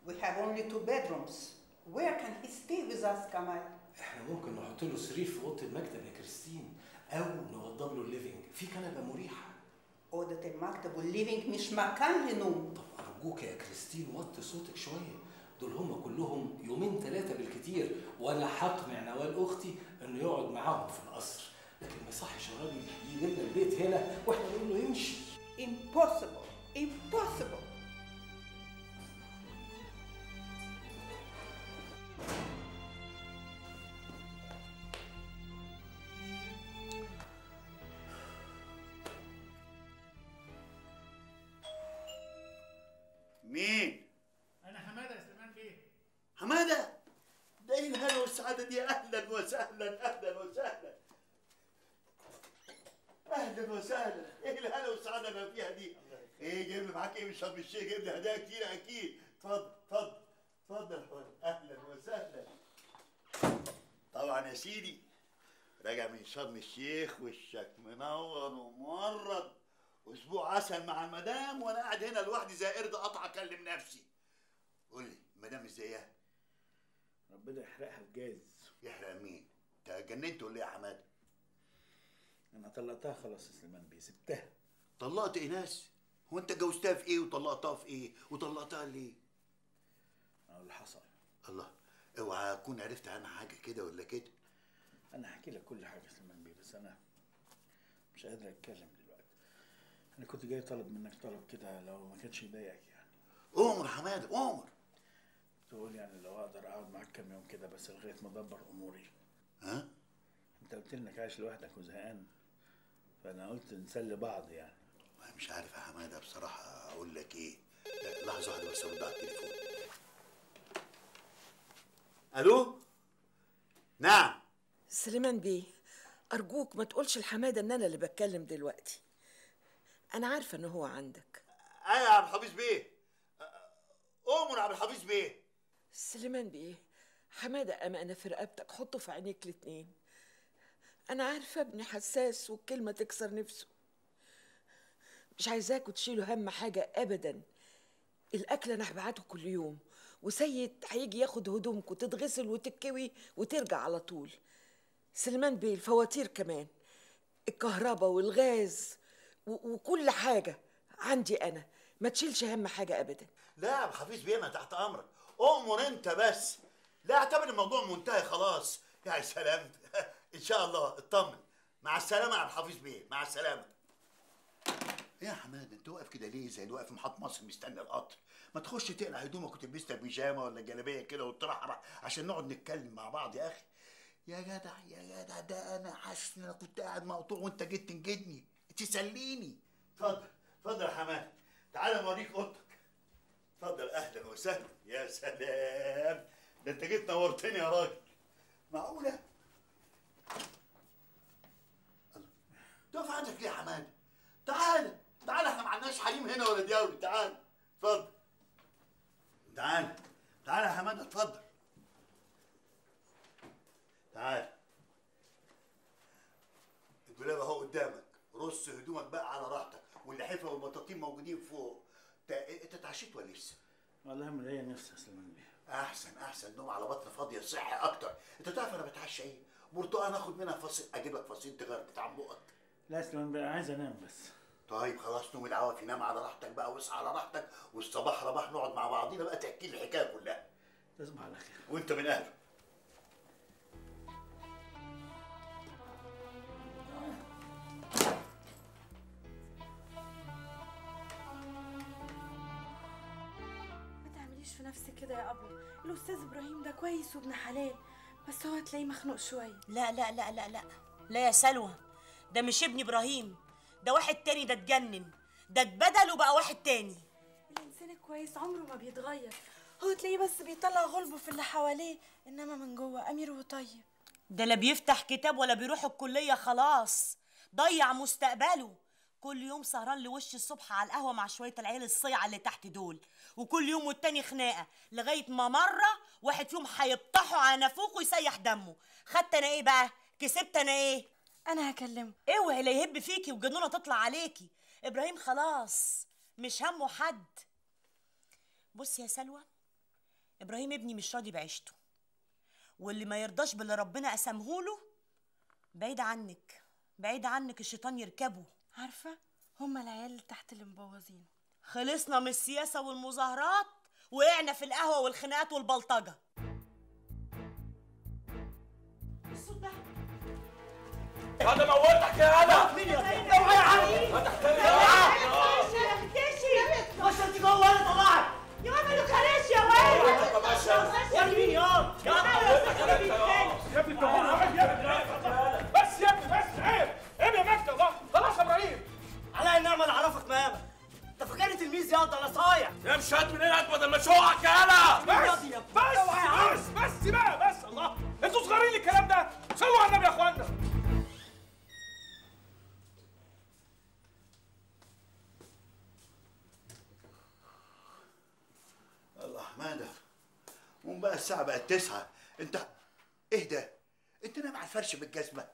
We have only two bedrooms. Where can he stay with us, Kamal? احنا ممكن نحط له سرير في اوضه المكتب يا كريستين او نوضب له الليفينج في كنبه مريحه أوضة المكتب والليفينج مش مكان لنوم. طب ارجوك يا كريستين وطي صوتك شويه دول هما كلهم يومين ثلاثه بالكتير وانا هقنع نوال اختي انه يقعد معاهم في القصر لكن ما يصحش يا راجل يجي لنا البيت هنا واحنا نقول له يمشي Impossible. Impossible. مين؟ انا حماده يا سليمان بيه حماده ده ايه الهنا والسعاده دي اهلا وسهلا اهلا وسهلا اهلا وسهلا ايه الهنا والسعاده اللي أنا فيها دي ايه جايب لي معاك ايه من شرم الشيخ جايب لي هدايا كتير اكيد اتفضل اتفضل اتفضل يا حماده اهلا وسهلا طبعا يا سيدي راجع من شرم الشيخ وشك منور ومورد اسبوع عسل مع المدام وانا قاعد هنا لوحدي زي قرد قطع اكلم نفسي قول لي المدام ازيها ربنا يحرقها بجاز يحرق مين انت جننت ولا ايه يا حماده انا طلقتها خلاص يا سليمان بيه سبتها طلقت ايناس هو انت جوزتها في ايه وطلقتها في ايه وطلقتها ليه اهو اللي حصل الله اوعى اكون عرفت عنها حاجه كده ولا كده انا هحكي لك كل حاجه يا سليمان بيه بس انا مش قادر اتكلم دلوقتي انا كنت جاي طالب منك طلب كده لو ما كانش يضايقك يعني عمر حماده عمر تقول يعني لو اقدر اقعد معاك كام يوم كده بس لغايه ما ادبر اموري ها انت قلت لي انك عايش لوحدك وزهقان فانا قلت نسلي بعض يعني مش عارف يا حماده بصراحه اقول لك ايه لا، لحظه واحده بس ارد على التليفون الو نعم سليمان بيه أرجوك ما تقولش لحمادة إن أنا اللي بتكلم دلوقتي أنا عارفة إن هو عندك ايوه يا عبد الحفيظ بيه امر عبد الحفيظ بيه سليمان بيه حمادة أمانة في رقبتك حطه في عينيك الاتنين أنا عارفة ابني حساس والكلمة تكسر نفسه مش عايزاكوا تشيلوا هم حاجة أبدا الأكل أنا هبعته كل يوم وسيد هيجي ياخد هدومكوا تتغسل وتتكوي وترجع على طول سليمان بيه الفواتير كمان الكهرباء والغاز و- وكل حاجة عندي أنا ما تشيلش هم حاجة أبدا لا يا عبد الحفيظ بيه انا تحت امرك امر انت بس لا اعتبر الموضوع منتهي خلاص يا سلام ان شاء الله اطمن مع السلامه يا عبد الحفيظ بيه مع السلامه إيه يا حماد انت واقف كده ليه زي اللي واقف في محط مصر مستني القطر ما تخش تقلع هدومك وتلبس لك بيجامه ولا جلابيه كده وترحرح عشان نقعد نتكلم مع بعض يا اخي يا جدع يا جدع ده انا حاسس ان انا كنت قاعد مقطوع وانت جيت تنجدني تسليني اتفضل اتفضل يا حماد تعالى اوريك اوضتك اتفضل اهلا وسهلا يا سلام ده انت جيت نورتني يا راجل معقوله الله تقف عندك ليه يا حماد تعالى تعالى احنا ما عندناش حريم هنا ولا دياولي تعالى اتفضل تعالى تعالى يا حماد اتفضل تعالى الدولاب اهو قدامك رص هدومك بقى على راحتك واللحفه والبطاطين موجودين فوق تا- انت اتعشيت ولا لسه؟ والله مضايق نفسي يا سليمان بيه احسن احسن نوم على بطن فاضيه صحي اكتر انت تعرف انا بتعشى ايه؟ برتقال اخد منها فصيل اجيب لك فصيل تغير بتاع بقك لا يا سليمان بيه عايز انام بس طيب خلاص نوم العوافي نام على راحتك بقى واصحى على راحتك والصباح رباح نقعد مع بعضينا بقى تحكي لي الحكايه كلها تصبح على خير وانت من اهله ما تعمليش في نفسك كده يا ابله الاستاذ ابراهيم ده كويس وابن حلال بس هو هتلاقيه مخنوق شويه لا لا لا لا لا لا يا سلوى ده مش ابن ابراهيم ده واحد تاني ده اتجنن ده اتبدل وبقى واحد تاني الانسان الكويس عمره ما بيتغير هو تلاقيه بس بيطلع غلبه في اللي حواليه انما من جوه امير وطيب ده لا بيفتح كتاب ولا بيروح الكلية خلاص ضيع مستقبله كل يوم سهران لوش الصبح على القهوة مع شوية العيال الصيعة اللي تحت دول وكل يوم والتاني خناقة لغاية ما مرة واحد فيهم هيبطحوا على نافوخ ويسيح دمه خدت انا ايه بقى كسبت انا ايه انا هكلمه اوعي لا يهب فيكي وجنونه تطلع عليكي ابراهيم خلاص مش همه حد بصي يا سلوى ابراهيم ابني مش راضي بعيشته واللي ما يرضاش باللي ربنا قسمهوله بعيد عنك بعيد عنك الشيطان يركبه عارفه هما العيال اللي تحت اللي مبوظينه خلصنا من السياسه والمظاهرات وقعنا في القهوه والخناقات والبلطجه الصوت ده انا موتك يا انا مين يا اوعى يا عم خش انت جوه انا طلعت يا عم ما تخليش يا واد يا ابني مين يا يا يا ابني انت واحد يا ابني بس يا ابني بس عيب عيب يا مجدي الله خلاص يا ابراهيم على النعمة اللي عرفك مقامك انت فاكرني تلميذ يا ده انا صايع يا مش هات من هنا بدل ما اشوقك يا انا يا بس دي يا بس بس بس بقى بس الله انتوا صغيرين الكلام ده صلوا على النبي يا اخوانا الله حماده قوم بقى الساعه بقت تسعة انت ايه ده انت نايم على الفرش بالجزمه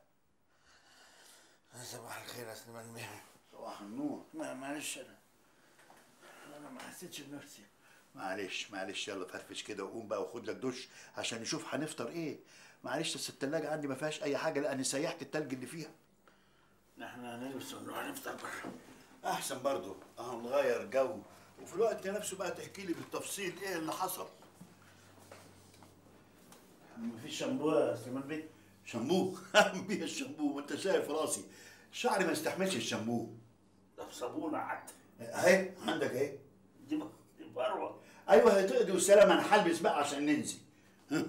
صباح الخير يا سليمان بيه صباح النور ما معلش انا انا ما حسيتش بنفسي معلش معلش يلا فرفش كده وقوم بقى وخد لك دش عشان نشوف هنفطر ايه معلش بس التلاجة عندي ما فيهاش اي حاجه لان سيحت التلج اللي فيها احنا هنلبس ونروح نفطر بره احسن برضو اه نغير جو وفي الوقت نفسه بقى تحكي لي بالتفصيل ايه اللي حصل مفيش شامبو يا سليمان بيه شامبو بيه الشامبو ما انت شايف راسي شعري ما يستحملش الشامبو ده بصابونه حتى اهي عندك اهي دي ب- دي بروه ايوه هتقضي والسلام انا هلبس بقى عشان ننزل ها.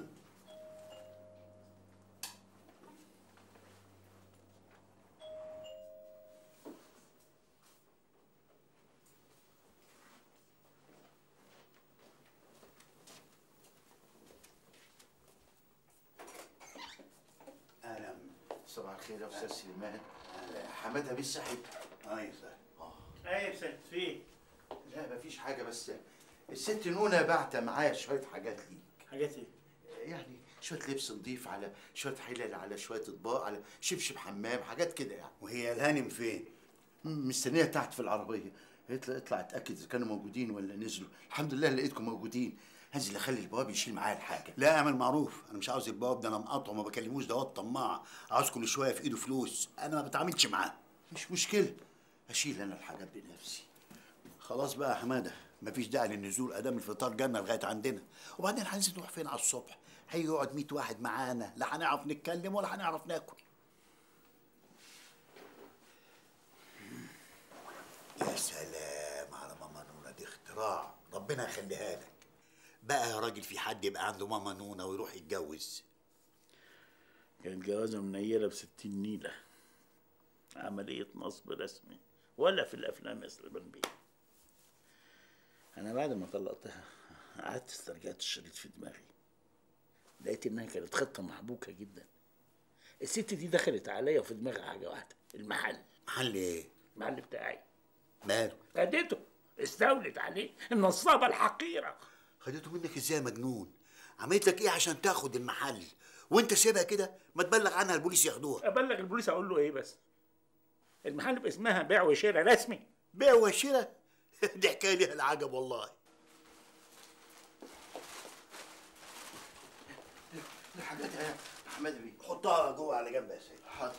اهلا صباح الخير يا استاذ سليمان حماده بيه صحي ايوه صح ايه ست في لا مفيش حاجه بس الست نونه بعتة معايا شويه حاجات ليك حاجات ايه يعني شويه لبس نضيف على شويه حلل على شويه اطباق على شبشب حمام حاجات كده يعني وهي الهانم فين مم، مستنيه تحت في العربيه اطلع اطلع اتاكد اذا كانوا موجودين ولا نزلوا الحمد لله لقيتكم موجودين هنزل اخلي البواب يشيل معايا الحاجه لا اعمل معروف انا مش عاوز البواب ده انا مقاطعه ما بكلموش ده هو الطماع عاوز كل شويه في ايده فلوس انا ما بتعاملش معاه مش مشكله اشيل انا الحاجات بنفسي خلاص بقى يا حماده مفيش داعي للنزول ادام الفطار جنة لغايه عندنا وبعدين هننزل نروح فين على الصبح هيقعد 100 واحد معانا لا هنعرف نتكلم ولا هنعرف ناكل يا سلام على ماما نونا دي اختراع ربنا يخليها لك بقى يا راجل في حد يبقى عنده ماما نونا ويروح يتجوز كانت جوازة منيلة بستين نيلة عملية نصب رسمي ولا في الأفلام يا سليمان بيه أنا بعد ما طلقتها قعدت استرجعت الشريط في دماغي لقيت إنها كانت خطة محبوكة جدا الست دي دخلت عليا وفي دماغها حاجة واحدة المحل محل ايه المحل بتاعي ماله خدته استولت عليه النصابة الحقيرة خدته منك ازاي يا مجنون عملت لك ايه عشان تاخد المحل وانت سيبها كده ما تبلغ عنها البوليس ياخدوها أبلغ البوليس أقول له إيه بس المحل باسمها بيع وشراء رسمي بيع وشراء دي حكايه ليها العجب والله الحاجات يا حماده بيه حطها جوه على جنب يا سيدي حاضر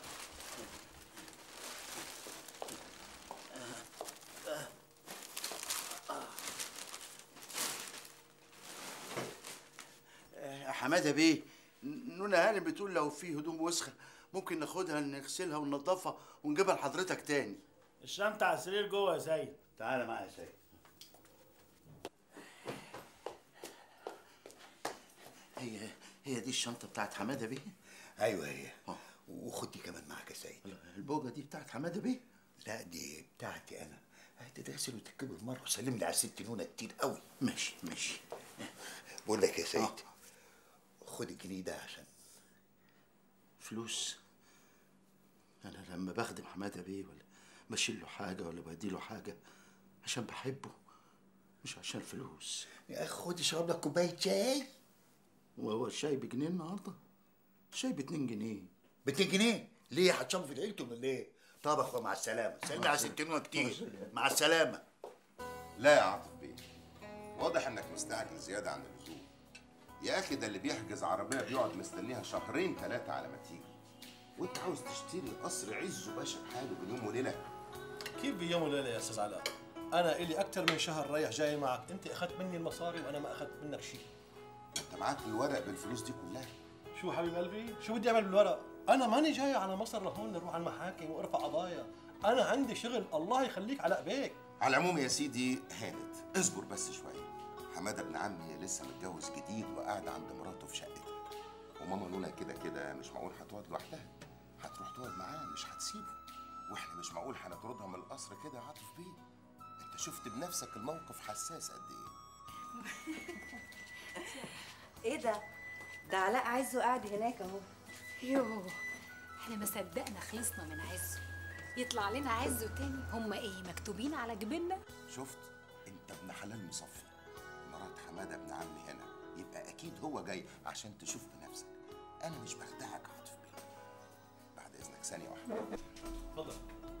يا حماده بيه نونا هانم بتقول لو في هدوم وسخه ممكن ناخدها نغسلها وننضفها ونجيبها لحضرتك تاني الشنطة على السرير جوه يا سيد تعالى معايا يا سيدي هي هي دي الشنطه بتاعت حماده بيه ايوه هي آه. وخد دي كمان معاك يا سيدي البوجه دي بتاعت حماده بيه لا دي بتاعتي انا هتتغسل وتتكبر مره وسلم لي على الست نونه كتير قوي ماشي ماشي بقول لك يا سيدي خد الجنيه ده عشان فلوس انا لما بخدم حماده بيه ولا بشيل له حاجه ولا بديله حاجه عشان بحبه مش عشان فلوس يا اخي خد اشرب لك كوبايه شاي وهو الشاي بجنيه النهارده الشاي باتنين جنيه ب 2 جنيه ليه هتشوف في الهيلتون ولا ايه؟ طب يا اخويا مع السلامه سلمي على ست نونه كتير مع السلامه لا يا عاطف بيه واضح انك مستعجل زياده عن اللزوم يا اخي ده اللي بيحجز عربيه بيقعد مستنيها شهرين ثلاثه على ما تيجي وانت عاوز تشتري قصر عزه باشا بحاله بيوم وليله كيف بيوم وليله يا استاذ علاء انا الي اكثر من شهر رايح جاي معك انت اخذت مني المصاري وانا ما اخذت منك شيء انت معاك الورق بالفلوس دي كلها شو حبيب قلبي شو بدي اعمل بالورق انا ماني جاي على مصر لهون نروح على المحاكم وارفع قضايا انا عندي شغل الله يخليك علاء بيك على العموم يا سيدي هانت اصبر بس شويه حماده ابن عمي لسه متجوز جديد وقاعد عند مراته في شقتها وماما نونا كده كده مش معقول هتقعد لوحدها هتروح تقعد معاه مش هتسيبه واحنا مش معقول هنطردها من القصر كده يا عاطف بيه انت شفت بنفسك الموقف حساس قد ايه ايه ده؟ ده علاء عزه قاعد هناك اهو يوه احنا ما صدقنا خلصنا من عزه يطلع لنا عزه تاني هما ايه مكتوبين على جبيننا شفت انت ابن حلال مصفي مرات حماده ابن عمي هنا يبقى اكيد هو جاي عشان تشوف بنفسك انا مش بخدعك يا عاطف بيه بعد اذنك ثانيه واحده اتفضل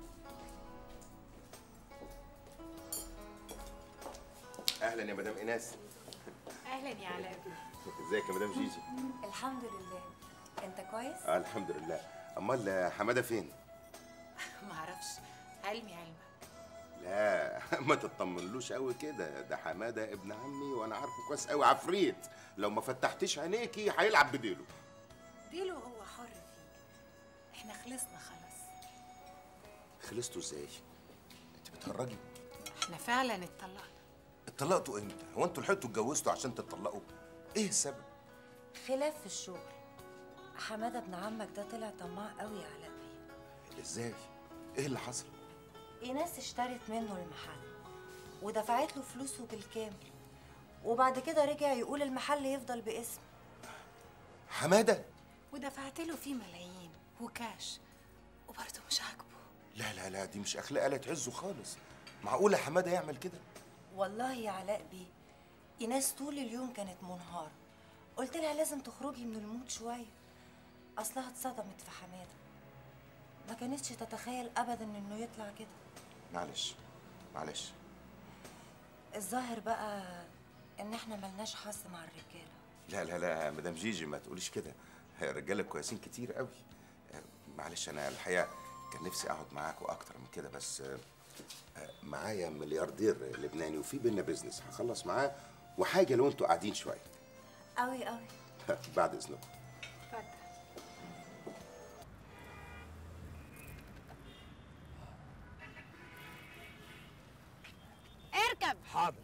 اهلا يا مدام ايناس اهلا يا علاء ازيك يا مدام جيجي الحمد لله انت كويس؟ اه الحمد لله امال حماده فين ما اعرفش علمي علمك لا ما تطمنلوش قوي كده ده حماده ابن عمي وانا عارفه كويس قوي عفريت لو ما فتحتيش عينيكي هيلعب بديله ديله هو حر فيه احنا خلصنا خلاص خلصتوا ازاي انت بتهرجي احنا فعلا اتطلقنا اتطلقتوا امتى هو انتوا لحقتوا اتجوزتوا عشان تتطلقوا ايه السبب خلاف في الشغل حماده ابن عمك ده طلع طماع قوي يا علاء بيه ازاي ايه اللي حصل ايناس اشترت منه المحل ودفعت له فلوسه بالكامل وبعد كده رجع يقول المحل يفضل باسم حماده ودفعت له فيه ملايين وكاش وبرضه مش عاجبه لا لا لا دي مش اخلاق لا تعزه خالص معقوله حماده يعمل كده والله يا علاء بيه ايناس طول اليوم كانت منهارة قلت لها لازم تخرجي من المود شوية أصلها اتصدمت في حمادة ما كانتش تتخيل أبدا إنه يطلع كده معلش معلش الظاهر بقى إن إحنا ملناش حظ مع الرجالة لا لا لا يا مدام جيجي ما تقوليش كده الرجاله كويسين كتير قوي آه، معلش انا الحقيقه كان نفسي اقعد معاكوا اكتر من كده بس آه، آه، معايا ملياردير لبناني وفي بينا بيزنس هخلص معاه وحاجه لو انتوا قاعدين شويه أوي أوي بعد اذنكم اركب حاضر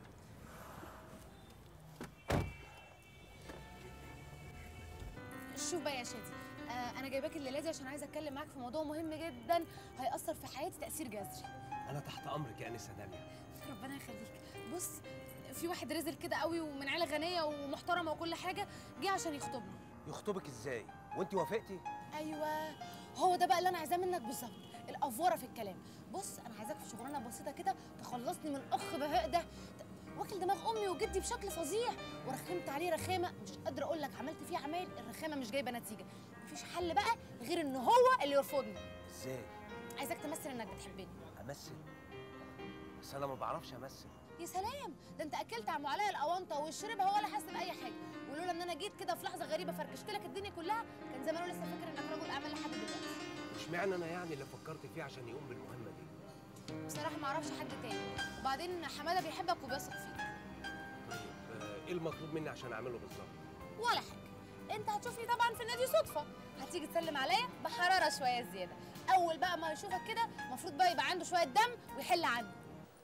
شوف بقى يا شادي آه انا جايباك الليله دي عشان عايزه اتكلم معاك في موضوع مهم جدا هيأثر في حياتي تأثير جذري انا تحت امرك يا انسه داليا ربنا يخليك بص في واحد رزل كده قوي ومن عيله غنيه ومحترمه وكل حاجه جه عشان يخطبني يخطبك ازاي وانت وافقتي ايوه هو ده بقى اللي انا عايزاه منك بالظبط الافوره في الكلام بص انا عايزاك في شغلانه بسيطه كده تخلصني من اخ بهاء ده واكل دماغ امي وجدي بشكل فظيع ورخمت عليه رخامه مش قادره اقول لك عملت فيه عمايل الرخامه مش جايبه نتيجه مفيش حل بقى غير ان هو اللي يرفضني ازاي عايزاك تمثل انك بتحبني امثل بس انا ما بعرفش امثل يا سلام ده انت اكلت عم علاء الاونطه والشربها ولا حاسس باي حاجه ولولا ان انا جيت كده في لحظه غريبه فركشت لك الدنيا كلها كان زمانه لسه فاكر انك رجل اعمال لحد دلوقتي اشمعنى انا يعني اللي فكرت فيه عشان يقوم بالمهمه دي بصراحه ما اعرفش حد تاني وبعدين حماده بيحبك وبيثق فيك طيب آه، ايه المطلوب مني عشان اعمله بالظبط ولا حاجه انت هتشوفني طبعا في النادي صدفه هتيجي تسلم عليا بحراره شويه زياده اول بقى ما يشوفك كده المفروض بقى يبقى عنده شويه دم ويحل عني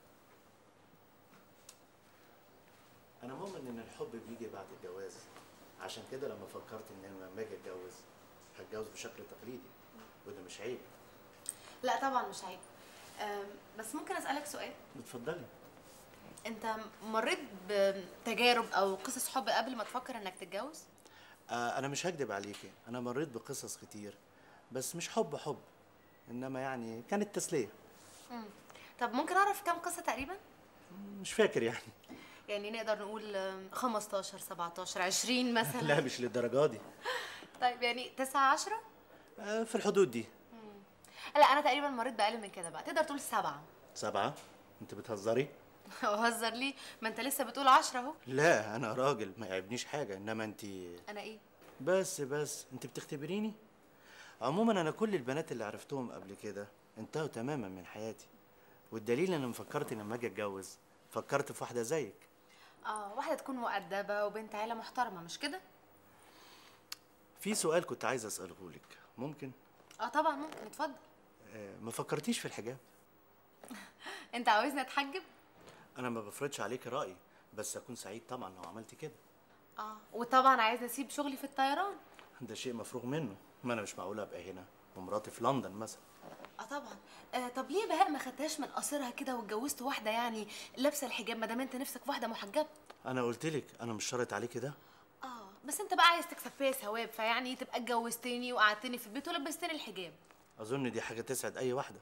انا مؤمن ان الحب بيجي بعد الجواز عشان كده لما فكرت ان أنا لما اجي اتجوز هتجوز بشكل تقليدي وده مش عيب لا طبعا مش عيب أم، بس ممكن اسالك سؤال اتفضلي انت مريت بتجارب او قصص حب قبل ما تفكر انك تتجوز آه انا مش هكدب عليكي انا مريت بقصص كتير بس مش حب حب انما يعني كانت تسليه مم. طب ممكن اعرف كام قصه تقريبا مش فاكر يعني يعني نقدر نقول أم، 15 17 20 مثلا لا مش للدرجه دي طيب يعني 9 10 آه في الحدود دي لا انا تقريبا مريت باقل من كده بقى تقدر تقول سبعة سبعة انت بتهزري هزر ليه ما انت لسه بتقول عشرة اهو لا انا راجل ما يعيبنيش حاجه انما انت انا ايه بس بس انت بتختبريني عموما انا كل البنات اللي عرفتهم قبل كده انتهوا تماما من حياتي والدليل ان فكرت لما اجي اتجوز فكرت في واحده زيك اه واحده تكون مؤدبه وبنت عيله محترمه مش كده في سؤال كنت عايز اساله لك ممكن اه طبعا ممكن اتفضل آه، ما فكرتيش في الحجاب انت عاوزني اتحجب انا ما بفرضش عليك رايي بس اكون سعيد طبعا لو عملت كده اه وطبعا عايزه اسيب شغلي في الطيران ده شيء مفروغ منه ما انا مش معقول ابقى هنا ومراتي في لندن مثلا اه طبعا آه طب ليه بهاء ما خدتهاش من قصرها كده واتجوزت واحده يعني لابسه الحجاب ما دام انت نفسك في واحده محجبه انا قلت لك انا مش شرط عليكي ده اه بس انت بقى عايز تكسب فيا ثواب فيعني تبقى اتجوزتني وقعدتني في البيت ولبستني الحجاب اظن دي حاجه تسعد اي واحده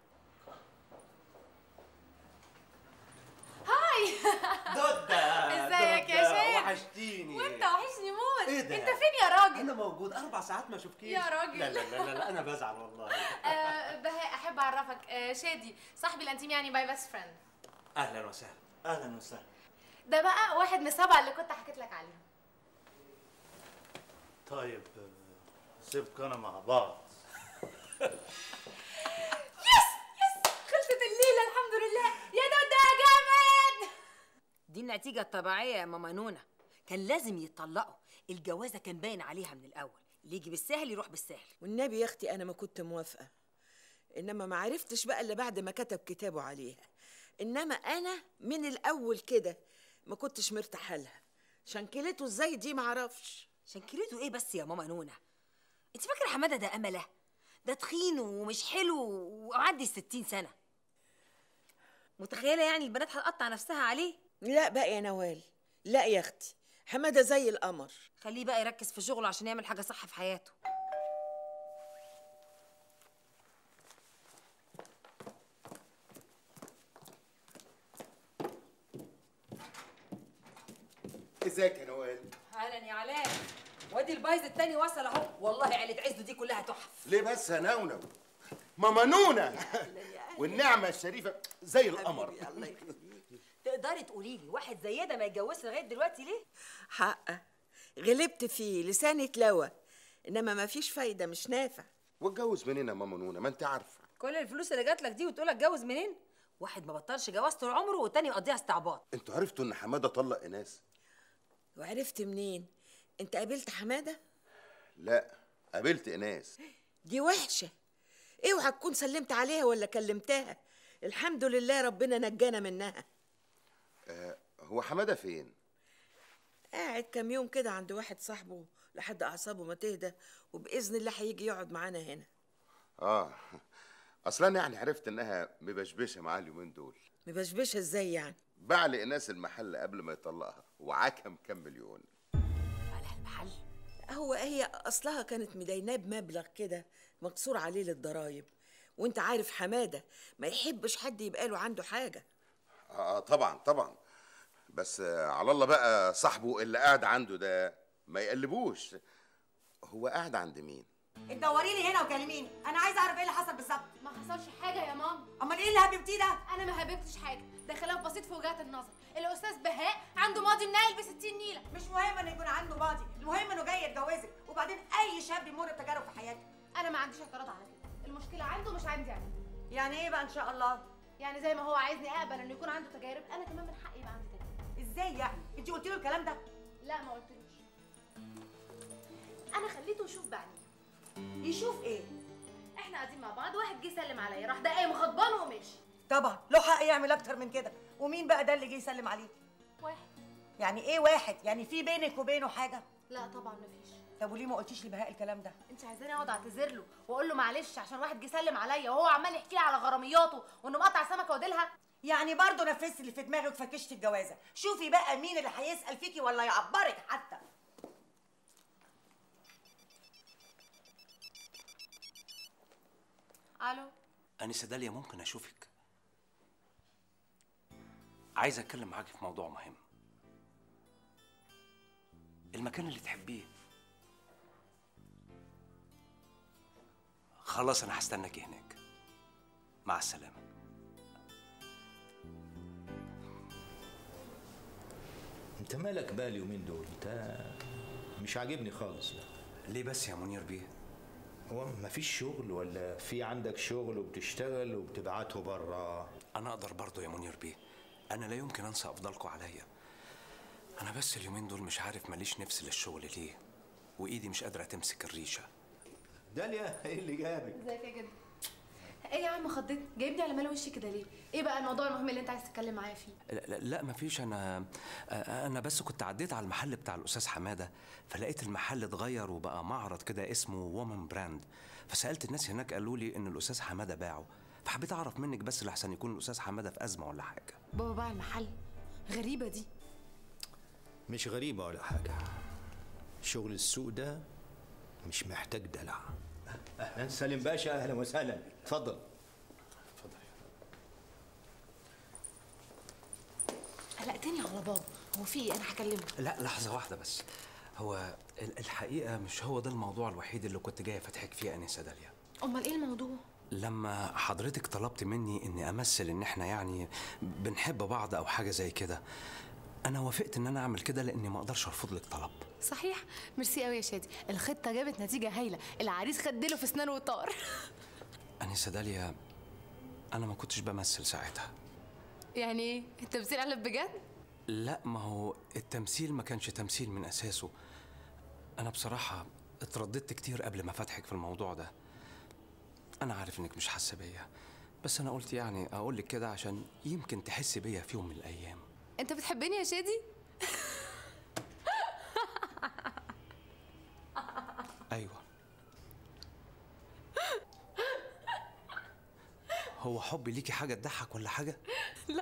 هاي دودة ازيك يا دودة، شيخ وحشتيني وانت وحشني موت ايه ده؟ انت فين يا راجل انا موجود اربع ساعات ما اشوفكيش يا راجل. لا لا لا لا, لا انا بزعل والله آه بهاء احب اعرفك آه شادي صاحبي الانتيم يعني باي بيست فريند اهلا وسهلا اهلا وسهلا ده بقى واحد من السبعه اللي كنت حكيت لك عليهم طيب آه، سيبكوا انا مع بعض خلصت الليله الحمد لله يا دودة يا جامد دي النتيجة الطبيعية يا ماما نونا كان لازم يتطلقوا الجوازة كان باين عليها من الأول اللي يجي بالسهل يروح بالسهل والنبي يا اختي انا ما كنت موافقه انما ما عرفتش بقى الا بعد ما كتب كتابه عليها انما انا من الاول كده ما كنتش مرتاحه لها شنكلته ازاي دي ما اعرفش شنكلته ايه بس يا ماما نونا انت فاكرة حمادة ده أمله ده تخين ومش حلو وعدي الستين سنة متخيلة يعني البنات هتقطع نفسها عليه لا بقى يا نوال لا يا اختي حماده زي القمر خليه بقى يركز في شغله عشان يعمل حاجة صح في حياته ازيك يا نوال اهلا يا علاء وادي البايظ التاني وصل اهو والله عيلة عزه دي كلها تحف ليه بس يا نونو ماما نونا والنعمه الشريفه زي القمر تقدري تقولي لي واحد زي ده ما يتجوزش لغايه دلوقتي ليه؟ حقه غلبت فيه لساني اتلوى انما ما فيش فايده مش نافع واتجوز منين يا ماما نونا ما انت عارفه كل الفلوس اللي جات لك دي وتقول اتجوز منين؟ واحد ما بطلش جواز طول عمره والتاني مقضيها استعباط انتوا عرفتوا ان حماده طلق ايناس وعرفت منين انت قابلت حماده لا قابلت ايناس دي وحشه اوعى تكون سلمت عليها ولا كلمتها الحمد لله ربنا نجانا منها آه هو حماده فين قاعد كام يوم كده عند واحد صاحبه لحد اعصابه ما تهدى وباذن الله هيجي يقعد معانا هنا اه اصلا انا يعني عرفت انها مبشبشه معاه اليومين دول مبشبشه ازاي يعني باع لايناس المحل قبل ما يطلقها وعاكم كام مليون هو هي اصلها كانت مديناه بمبلغ كده مقصور عليه للضرايب وانت عارف حماده ما يحبش حد يبقى له عنده حاجه اه طبعا طبعا بس آه على الله بقى صاحبه اللي قاعد عنده ده ما يقلبوش هو قاعد عند مين دوري لي هنا وكلميني انا عايزه اعرف ايه اللي حصل بالظبط ما حصلش حاجه يا ماما امال ايه اللي هببتيه ده انا ما هببتش حاجه ده خلاف بسيط في وجهات النظر الاستاذ بهاء عنده ماضي منيل ب 60 نيله مش مهم انه يكون عنده ماضي المهم انه جاي يتجوزك وبعدين اي شاب يمر بتجارب في حياته انا ما عنديش اعتراض على كده المشكله عنده مش عندي انا يعني ايه بقى ان شاء الله يعني زي ما هو عايزني اقبل انه يكون عنده تجارب انا كمان من حقي يبقى عندي تجارب ازاي يعني انت قلت له الكلام ده لا ما قلتلوش انا خليته يشوف بعينيه يشوف ايه احنا قاعدين مع بعض واحد جه يسلم عليا راح ده قايم غضبان ومشي طبعا له حق يعمل اكتر من كده ومين بقى ده اللي جه يسلم عليك واحد يعني ايه واحد يعني في بينك وبينه حاجه لا طبعا مفيش طب وليه ما قلتيش لبهاء الكلام ده انت عايزاني اقعد اعتذر له واقول له معلش عشان واحد جه يسلم عليا وهو عمال يحكي لي على غرامياته وانه مقطع سمكه وديلها يعني برضه نفذت اللي في دماغك وفكشت الجوازه شوفي بقى مين اللي هيسال فيكي ولا يعبرك حتى الو أنسة داليا ممكن أشوفك عايز أتكلم معاكي في موضوع مهم المكان اللي تحبيه خلاص أنا هستناكي هناك مع السلامة انت مالك بقى اليومين دول انت مش عاجبني خالص لا ليه بس يا منير بيه هو مفيش شغل ولا في عندك شغل وبتشتغل وبتبعته بره انا اقدر برضه يا منير بيه انا لا يمكن انسى افضلكم عليا انا بس اليومين دول مش عارف ماليش نفس للشغل ليه وايدي مش قادره تمسك الريشه داليا ايه اللي جابك ازيك يا جد ايه يا عم خضيت جايبني على مال وشي كده ليه ايه بقى الموضوع المهم اللي انت عايز تتكلم معايا فيه لا, لا, لا مفيش انا انا بس كنت عديت على المحل بتاع الاستاذ حماده فلقيت المحل اتغير وبقى معرض كده اسمه وومن براند فسالت الناس هناك قالوا لي ان الاستاذ حماده باعه فحبيت اعرف منك بس لحسن يكون الاستاذ حماده في ازمه ولا حاجه بابا باع المحل غريبه دي مش غريبة ولا حاجة شغل السوق ده مش محتاج دلع اهلا سالم باشا اهلا وسهلا اتفضل قلقتني على بابا هو في ايه انا هكلمه لا لحظه واحده بس هو ال- الحقيقه مش هو ده الموضوع الوحيد اللي كنت جاي فتحك فيه انسه داليا امال ايه الموضوع لما حضرتك طلبت مني اني امثل ان احنا يعني بنحب بعض او حاجه زي كده انا وافقت ان انا اعمل كده لاني ما اقدرش ارفض لك طلب صحيح ميرسي قوي يا شادي الخطه جابت نتيجه هايله العريس خدله في اسنانه وطار انسه داليا انا ما كنتش بمثل ساعتها يعني ايه التمثيل قلب بجد لا ما هو التمثيل ما كانش تمثيل من اساسه انا بصراحه اترددت كتير قبل ما فتحك في الموضوع ده انا عارف انك مش حاسه بيا بس انا قلت يعني اقول لك كده عشان يمكن تحسي بيا في يوم من الايام انت بتحبني يا شادي ايوه هو حبي ليكي حاجه تضحك ولا حاجه لا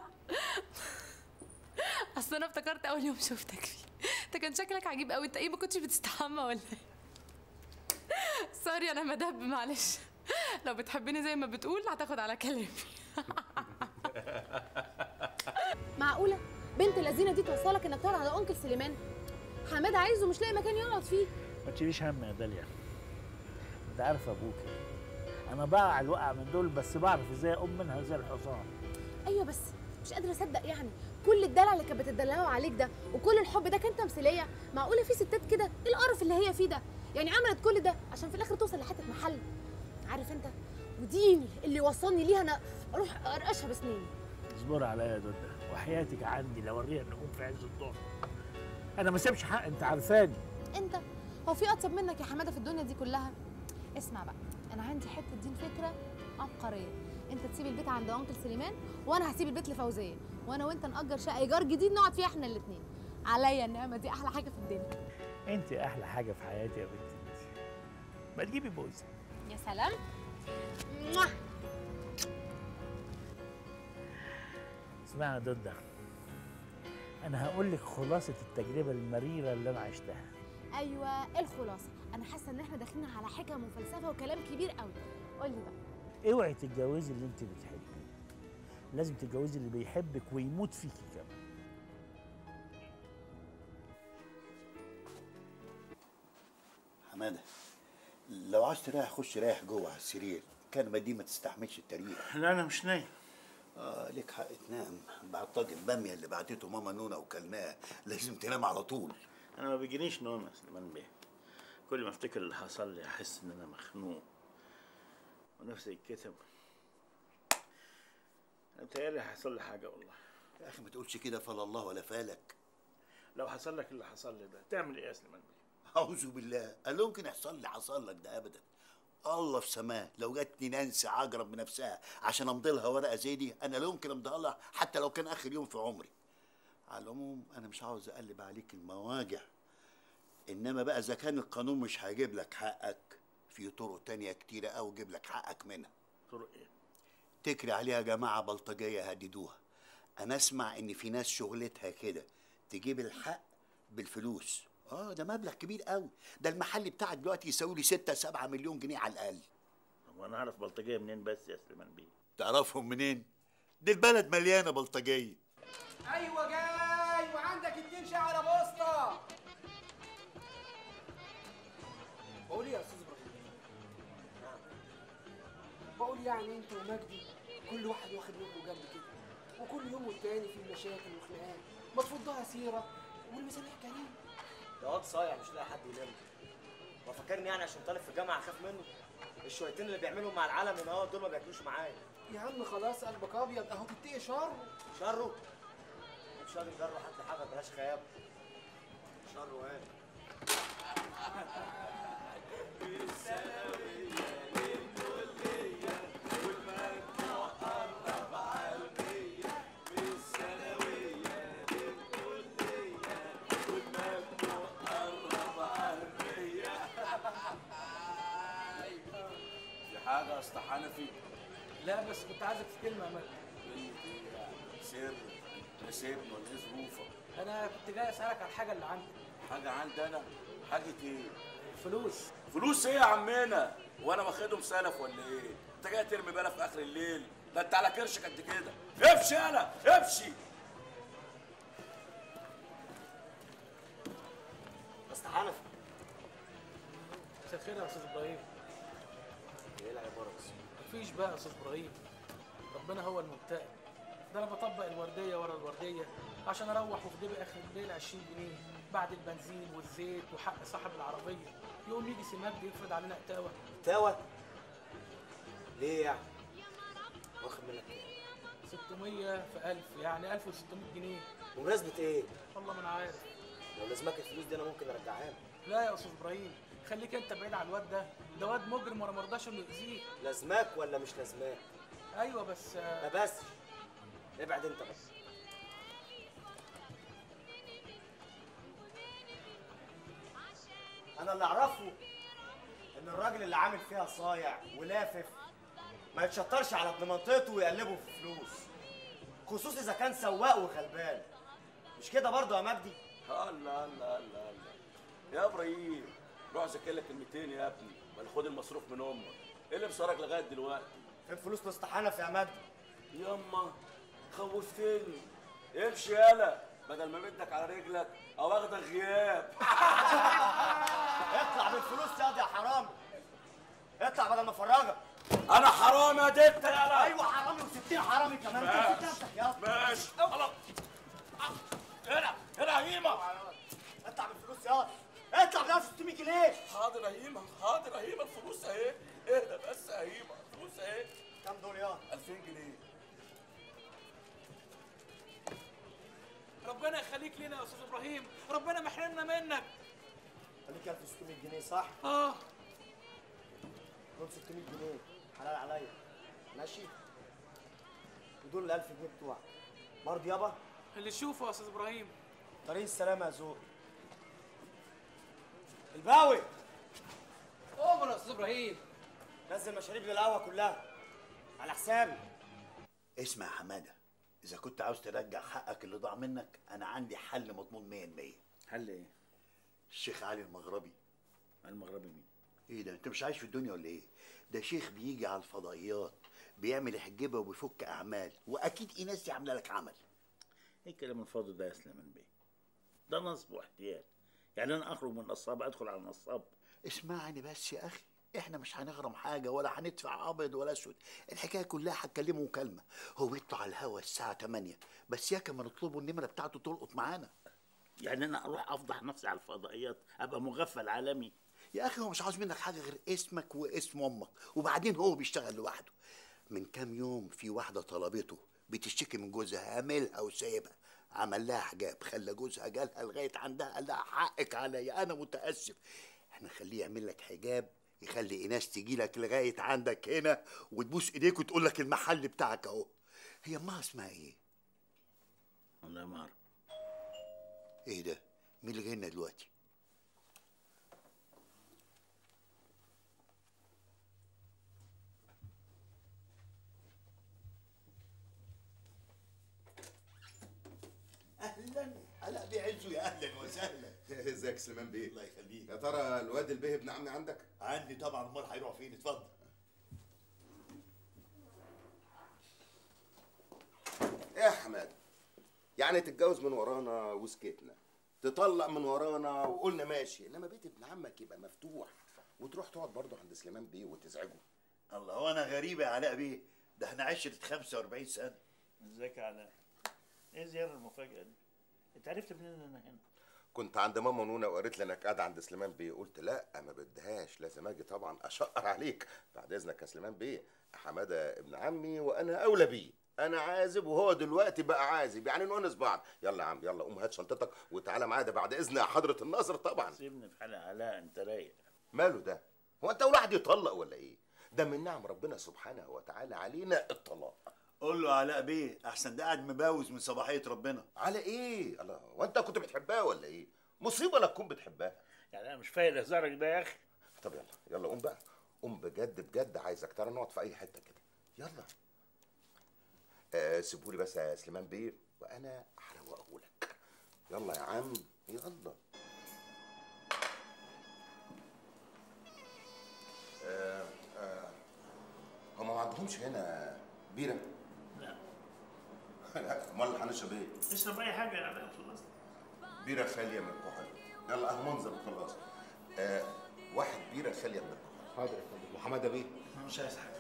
اصل انا افتكرت اول يوم شفتك فيه انت كان شكلك عجيب قوي انت ايه ما كنتش بتستحمى ولا ايه سوري انا مدب معلش لو بتحبني زي ما بتقول هتاخد على كلامي معقولة بنت اللذينة دي توصلك انك تقعد على انكل سليمان حماد عايزه مش لاقي مكان يقعد فيه ما تشيليش هم يا داليا انت عارف ابوك انا بقع الوقع من دول بس بعرف ازاي اقوم منها زي الحصان ايوه بس مش قادرة اصدق يعني كل الدلع اللي كانت بتدلعه عليك ده وكل الحب ده كان تمثيلية معقولة في ستات كده ايه القرف اللي هي فيه ده يعني عملت كل ده عشان في الاخر توصل لحتة محل عارف انت وديني اللي وصلني ليها انا اروح ارقشها بسنيني اصبر عليا يا دودة وحياتك عندي لو اوريها النجوم في عز الظهر انا ما سيبش حق انت عارفاني انت هو في اطيب منك يا حماده في الدنيا دي كلها اسمع بقى انا عندي حته دين فكره عبقريه انت تسيب البيت عند انكل سليمان وانا هسيب البيت لفوزيه وانا وانت نأجر شقه ايجار جديد نقعد فيها احنا الاثنين عليا النعمه دي احلى حاجه في الدنيا انت احلى حاجه في حياتي يا بنتي ما تجيبي بوزه يا سلام اسمعي يا دودة انا هقول لك خلاصه التجربه المريره اللي انا عشتها ايوه إيه الخلاصه انا حاسه ان احنا داخلين على حكم وفلسفه وكلام كبير قوي قول لي بقى اوعي تتجوزي اللي انت بتحبيه لازم تتجوزي اللي بيحبك ويموت فيكي كمان حماده لو عايز تريح خش ريح جوه على السرير الكنبه دي ما تستحملش التريح لا انا مش نايم اه ليك حق تنام بعد طاجن باميه اللي بعتته ماما نونا وكلناه لازم تنام على طول انا ما بيجينيش نوم يا سليمان بيه كل ما افتكر اللي حصل لي احس ان انا مخنوق ونفسي يتكتب انا بتهيألي هيحصل لي حاجه والله يا اخي ما تقولش كده فلا الله ولا فالك لو حصل لك اللي حصل لي ده تعمل ايه يا سليمان بيه اعوذ بالله قال ممكن يحصل لي حصل لك ده ابدا الله في سماه لو جاتني نانسي عجرب بنفسها عشان امضي لها ورقه زي دي انا لا يمكن امضيها لها حتى لو كان اخر يوم في عمري على العموم انا مش عاوز اقلب عليك المواجع انما بقى اذا كان القانون مش هيجيب لك حقك في طرق تانية كتيرة أوي يجيب لك حقك منها طرق ايه تكري عليها جماعة بلطجية هددوها أنا أسمع إن في ناس شغلتها كده تجيب الحق بالفلوس اه ده مبلغ كبير قوي ده المحل بتاعك دلوقتي يساوي لي 6 7 مليون جنيه على الاقل طب وانا اعرف بلطجيه منين بس يا سليمان بيه تعرفهم منين دي البلد مليانه بلطجيه ايوه جاي وعندك اتنين شعر بوسطه بقول ايه يا استاذ ابراهيم بقول يعني انت ومجدي كل واحد واخد منكم جنب كده وكل يوم والتاني في مشاكل وخناقات ما تفضها سيره والميزانيه كريم ده واد صايع مش لاقي حد يلمه وفاكرني يعني عشان طالب في الجامعه اخاف منه الشويتين اللي بيعملهم مع العالم هنا اهو دول ما بياكلوش معايا يا عم خلاص قلبك ابيض اهو تتقي شر شره مش راجل جره هات لي حاجه بلاش خياب شره ايه في حاجة يا اسطى حنفي لا بس كنت عايزك في كلمه يا مجدي سر انا سيبني ولا ايه ظروفك؟ انا كنت جاي اسالك على الحاجه اللي عندك حاجة عندي انا حاجة ايه؟ فلوس فلوس ايه يا عمنا؟ وانا واخدهم سلف ولا ايه؟ انت جاي ترمي بالك في اخر الليل ده انت على كرشك قد كده امشي انا امشي بس حنفي مساء الخير يا استاذ ابراهيم ايه العباره مفيش بقى يا استاذ ابراهيم ربنا هو المبتدئ ده انا بطبق الورديه ورا الورديه عشان اروح وفي جيبي اخر الليل 20 جنيه بعد البنزين والزيت وحق صاحب العربيه يقوم يجي سماد يفرض علينا قتاوه تاوه ليه يعني واخد منك كام 600 في 1000 يعني 1600 جنيه بمناسبه ايه والله ما انا عارف لو لازمك الفلوس دي انا ممكن ارجعها لك لا يا استاذ ابراهيم خليك انت بعيد عن الواد ده ده واد مجرم وانا مرضاش انه يأذيك لازماك ولا مش لازماك ايوه بس ما بس ابعد انت بس انا اللي اعرفه ان الراجل اللي عامل فيها صايع ولافف ما يتشطرش على ابن منطقته ويقلبه في فلوس خصوص اذا كان سواق وغلبان مش كده برضه يا مجدي الله الله الله الله يا ابراهيم روح ذاكر لك كلمتين يا ابني ولا خد المصروف من امك ايه اللي بصارك لغايه دلوقتي فين فلوس مستحنف يا مجدي ياما خوفتني امشي يالا بدل ما مدك على رجلك او اخدك غياب اطلع بالفلوس ياض يا حرامي اطلع بدل ما افرجك انا حرامي يا ديت يالا ايوه حرامي و60 حرامي كمان ماشي. انت نفسك ياض ماشي خلاص هنا هنا يا هيما اطلع بالفلوس ياض اطلع بنفس 600 جنيه حاضر يا هيما حاضر يا هيما الفلوس اهي اهدى بس يا هيما الفلوس اهي كام دول ياض 2000 جنيه ربنا يخليك لنا يا استاذ ابراهيم ربنا ما يحرمنا منك خليك 1600 جنيه صح؟ اه دول 600 جنيه حلال عليا ماشي ودول ال 1000 جنيه بتوعك برضه يابا اللي تشوفه يا استاذ ابراهيم طريق السلامة يا ذوق الباوي اوبر يا استاذ ابراهيم نزل مشاريب للقهوة كلها على حسابي اسمع يا حماده اذا كنت عاوز ترجع حقك اللي ضاع منك انا عندي حل مضمون 100% حل ايه؟ الشيخ علي المغربي المغربي مين؟ ايه ده انت مش عايش في الدنيا ولا ايه ده شيخ بيجي على الفضائيات بيعمل حجبه وبيفك اعمال واكيد ايناس دي عامله لك عمل ايه الكلام الفاضي ده يا سليمان بيه؟ ده نصب واحتيال يعني انا اخرج من نصاب ادخل على نصاب اسمعني بس يا اخي احنا مش هنغرم حاجه ولا هندفع ابيض ولا اسود الحكايه كلها هتكلمه مكالمه هو بيطلع على الهوا الساعه 8 بس يا كما نطلبه النمره بتاعته تلقط معانا يعني انا اروح افضح نفسي على الفضائيات ابقى مغفل عالمي يا اخي هو مش عاوز منك حاجه غير اسمك واسم امك وبعدين هو بيشتغل لوحده من كام يوم في واحده طلبته بتشتكي من جوزها عاملها وسايبها عمل لها حجاب خلى جوزها جالها لغايه عندها قال لها حقك عليا انا متاسف احنا نخليه يعمل لك حجاب يخلي ايناس تجي لك لغايه عندك هنا وتبوس ايديك وتقول لك المحل بتاعك اهو هي امها اسمها ايه والله ما اعرف ايه ده مين اللي جاي لنا دلوقتي اهلا هلا بيعزوا يا اهلا وسهلا ازيك سليمان بيه الله يخليك يا ترى الواد البيه ابن عمي عندك عندي طبعا امال هيروح فين اتفضل ايه يا حماد يعني تتجوز من ورانا وسكتنا تطلق من ورانا وقلنا ماشي انما بيت ابن عمك يبقى مفتوح وتروح تقعد برضه عند سليمان بيه وتزعجه الله هو انا غريبه يا علاء بيه ده احنا عشرة 45 سنه ازيك يا علاء ايه الزياره المفاجاه دي؟ انت عرفت منين ان انا هنا؟ كنت عند ماما نونا وقالت لي انك قاعد عند سليمان بيه قلت لا ما بديهاش لازم اجي طبعا اشقر عليك بعد اذنك يا سليمان بيه حماده ابن عمي وانا اولى بيه انا عازب وهو دلوقتي بقى عازب يعني نونس بعض يلا يا عم يلا قوم هات شنطتك وتعالى معايا ده بعد اذن يا حضره الناظر طبعا سيبني في حالي علاء انت رايق ماله ده هو انت اول واحد يطلق ولا ايه ده من نعم ربنا سبحانه وتعالى علينا الطلاق قول له علاء بيه احسن ده قاعد مباوز من صباحيه ربنا على ايه الله وانت كنت بتحبها ولا ايه مصيبه لا تكون بتحبها يعني انا مش فايق هزارك ده يا اخي طب يلا يلا قوم بقى قوم بجد بجد عايزك تعالى نقعد في اي حته كده يلا آه سيبهولي بس يا سليمان بيه وانا هروقه لك يلا يا عم يلا آه آه هما ما عندهمش هنا بيره لا لا امال هنشرب ايه اشرب اي حاجه يا علاء خلصت بيره خاليه من الكحول يلا اهو منظر وخلاص آه واحد بيره خاليه من الكحول حاضر يا فندم وحماده بيه مش عايز حاجه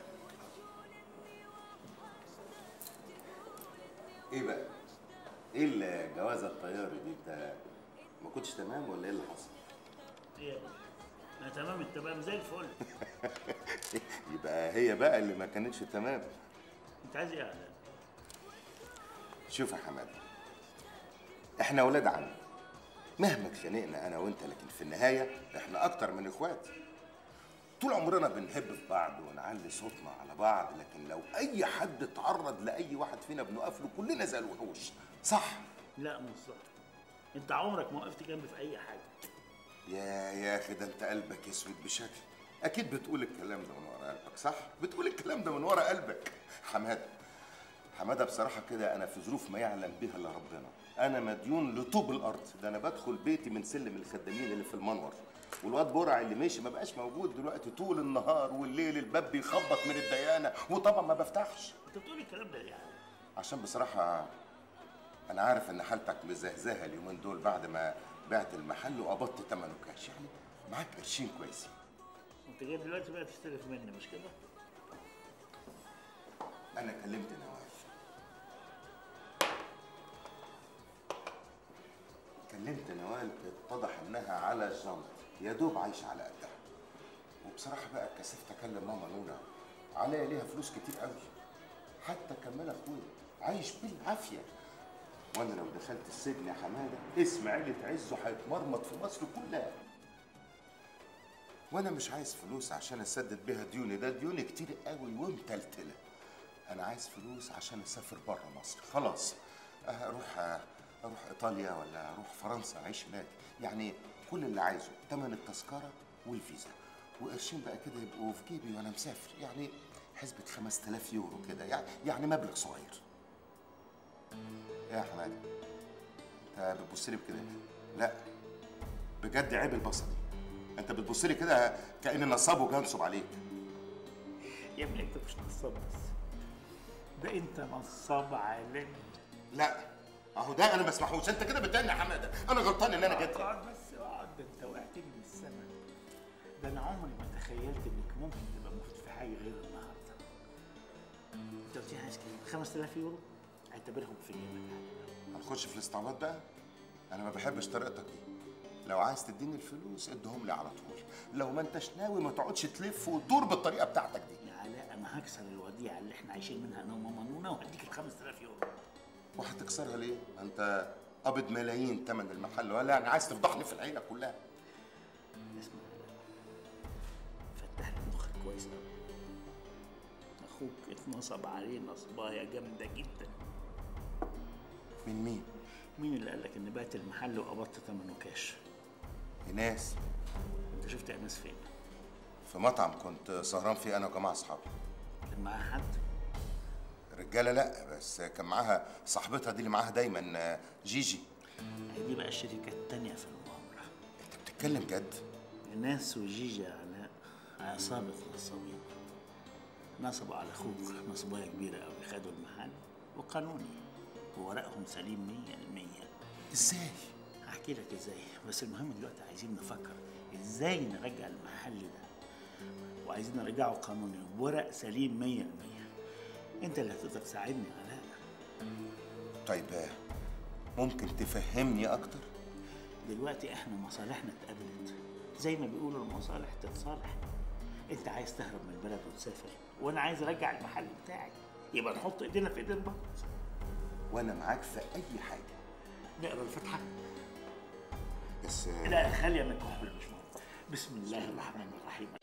ايه بقى ايه الجوازه الطياري دي انت ما كنتش تمام ولا ايه اللي حصل ايه يا باشا انا تمام التمام زي الفل يبقى هي بقى اللي ما كانتش تمام انت عايز ايه يا علاء شوف يا حماده احنا اولاد عم مهما اتخانقنا انا وانت لكن في النهايه احنا اكتر من اخوات طول عمرنا بنحب في بعض ونعلي صوتنا على بعض لكن لو اي حد اتعرض لاي واحد فينا بنقف له كلنا زي الوحوش صح لا مش صح انت عمرك ما وقفت جنبي في اي حاجه يا يا اخي ده انت قلبك اسود بشكل اكيد بتقول الكلام ده من ورا قلبك صح بتقول الكلام ده من ورا قلبك حماده حماده بصراحه كده انا في ظروف ما يعلم بها الا ربنا انا مديون لطوب الارض ده انا بدخل بيتي من سلم الخدامين اللي في المنور والواد برع اللي ماشي ما بقاش موجود دلوقتي طول النهار والليل الباب بيخبط من الديانه وطبعا ما بفتحش انت بتقول الكلام ده ليه يا علاء عشان بصراحه انا عارف ان حالتك مزهزهه اليومين دول بعد ما بعت المحل وقبضت ثمنه كاش يعني معاك قرشين كويسين انت جاي دلوقتي بقى تستلف مني مش كده انا كلمت نوال كلمت نوال اتضح انها على الجنط يا دوب عايشه على قدها وبصراحه بقى اتكسفت اكلم ماما نونا عليا ليها فلوس كتير قوي حتى كمال اخويا عايش بالعافيه وانا لو دخلت السجن يا حماده اسم عيله عزه هيتمرمط في مصر كلها وانا مش عايز فلوس عشان اسدد بيها ديوني ده ديوني كتير قوي ومتلتله انا عايز فلوس عشان اسافر بره مصر خلاص اروح اروح ايطاليا ولا اروح فرنسا اعيش هناك يعني كل اللي عايزه تمن التذكره والفيزا وقرشين بقى كده يبقوا في جيبي وانا مسافر يعني حسبة 5000 يورو كده يعني يعني مبلغ صغير يا حماده انت بتبص لي بكده ليه؟ لا بجد عيب البصري انت بتبص لي كده كاني نصاب وجنصب عليك يا ابني انت مش نصاب بس ده انت نصاب عالمي لا اهو ده انا ما اسمحوش انت كده بتدني يا حماده انا غلطان ان انا جيت اقعد بس اقعد ده انت وقعتني من السما ده انا عمري ما تخيلت انك ممكن تبقى موجود في حاجه غير النهارده انت قلت لي عايز كام 5000 يورو اعتبرهم في جيبك هنخش في الاستعباط بقى انا ما بحبش طريقتك دي لو عايز تديني الفلوس ادهم لي على طول لو ما انتش ناوي ما تقعدش تلف وتدور بالطريقه بتاعتك دي يا علاء انا هكسر الوديعه اللي احنا عايشين منها انا وماما نونا وهديك ال 5000 يورو وهتكسرها ليه انت قابض ملايين تمن المحل ولا يعني عايز تفضحني في العيله كلها اسمع يا علاء فتح لي مخك كويس قوي اخوك اتنصب عليه نصبايه جامده جدا من مين؟ مين اللي قال لك ان بعت المحل وقبضت ثمنه كاش؟ ايناس انت شفت ايناس فين؟ في مطعم كنت سهران فيه انا وجماعه اصحابي كان معاها حد؟ رجاله لا بس كان معاها صاحبتها دي اللي معاها دايما جيجي هي دي بقى الشركه التانيه في المؤامره انت بتتكلم جد؟ ايناس وجيجي يا علاء عصابه نصابين نصبوا على اخوك نصبايه كبيره قوي خدوا المحل وقانوني وورقهم سليم 100% ازاي؟ هحكي لك ازاي بس المهم دلوقتي عايزين نفكر ازاي نرجع المحل ده وعايزين نرجعه قانوني بورق سليم 100% انت اللي هتقدر تساعدني علاء طيب ممكن تفهمني اكتر دلوقتي احنا مصالحنا اتقابلت زي ما بيقولوا المصالح تتصالح انت عايز تهرب من البلد وتسافر وانا عايز ارجع المحل بتاعي يبقى نحط ايدينا في ايدين بعض وانا معاك في اي حاجه نقرا الفاتحه بس لا خلي من كحول مش مهم بسم الله الرحمن الرحيم